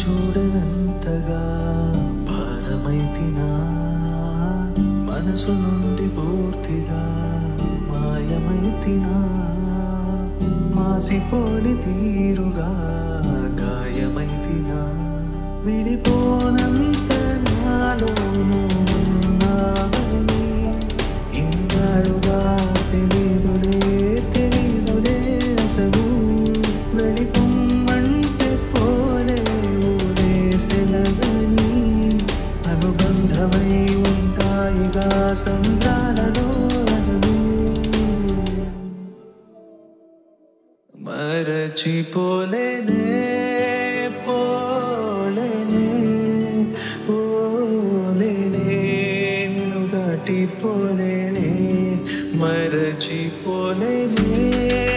చూడనంతగా భారమైతినా మనసు నుండి పూర్తిగా మాయమైతినా మాసిపోని తీరుగా గాయమైతినా విడిపోనంత నాలోను ఉన్నావని ఇన్నాళ్ళుగా తెలీదులే తెలీదులే అసలు వెళ్ళిపోమ్మంటే పోలే ఊరేసెలగని అనుబంధమై ఉంటాయిగా సంద్రాలలో అలలు మరచిపోలేనే పోలేనే పోలేనే నిన్ను దాటిపోలేనే మరచిపోలేనే